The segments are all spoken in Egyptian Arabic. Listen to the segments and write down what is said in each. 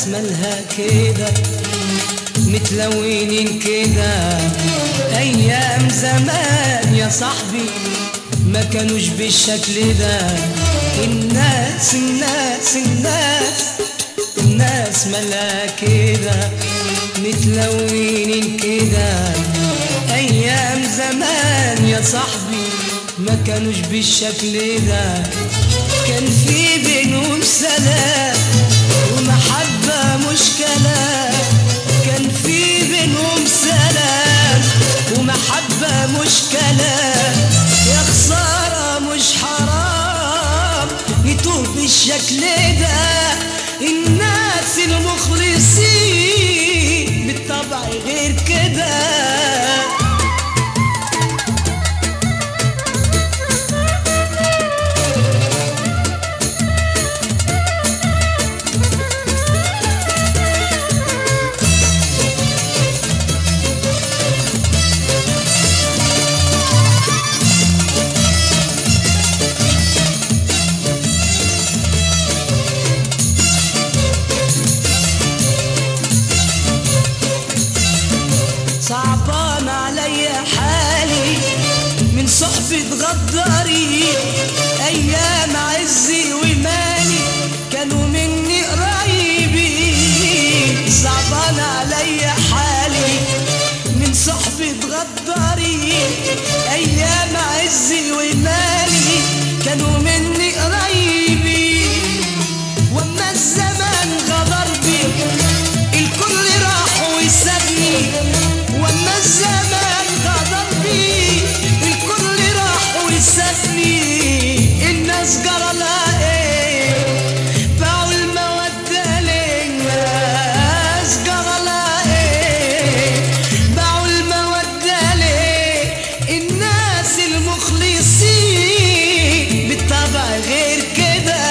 الناس مالها كده متلونين كده ايام زمان يا صاحبي ما كانوش بالشكل ده الناس الناس الناس الناس مالها كده متلونين كده ايام زمان يا صاحبي ما كانوش بالشكل ده كان في بينهم سلام ومحبة مش كلام كان في بينهم سلام ومحبة مش كلام يا خسارة مش حرام يتوه بالشكل ده الناس المخلصين بالطبع غير كده صعبان عليا حالي من صحبة غداري أيام عزي ومالي كانوا مني قريبين صعبان عليا حالي من صحبة غداري أيام عزي ومالي كانوا مني قريبين وما الزمان غدر بي الكل راح وسابني وما الزمان غدر بي الكل راح وسابني الناس جرى لها ايه باعوا المودة للناس جرى لها ايه باعوا المودة ليه الناس المخلصين بالطبع غير كده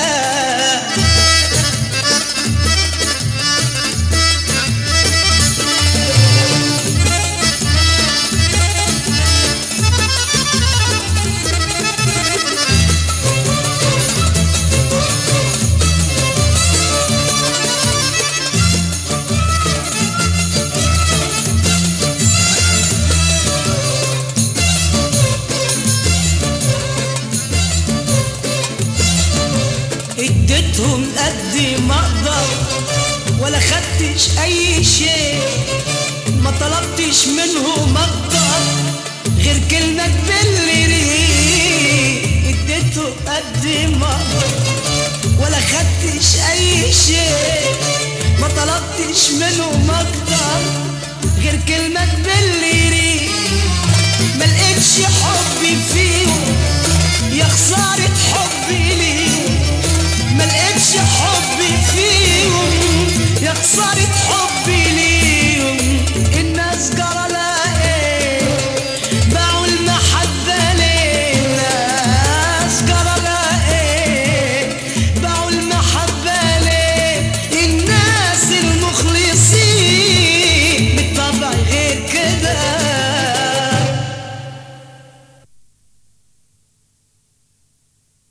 اديتهم قد ما اقدر ولا خدتش اي شيء ما طلبتش منهم اقدر غير كلمة تبلي ريق اديته قد ما اقدر ولا خدتش اي شيء ما طلبتش منهم اقدر غير كلمة تبلي ريق ما لقيتش حبي فيهم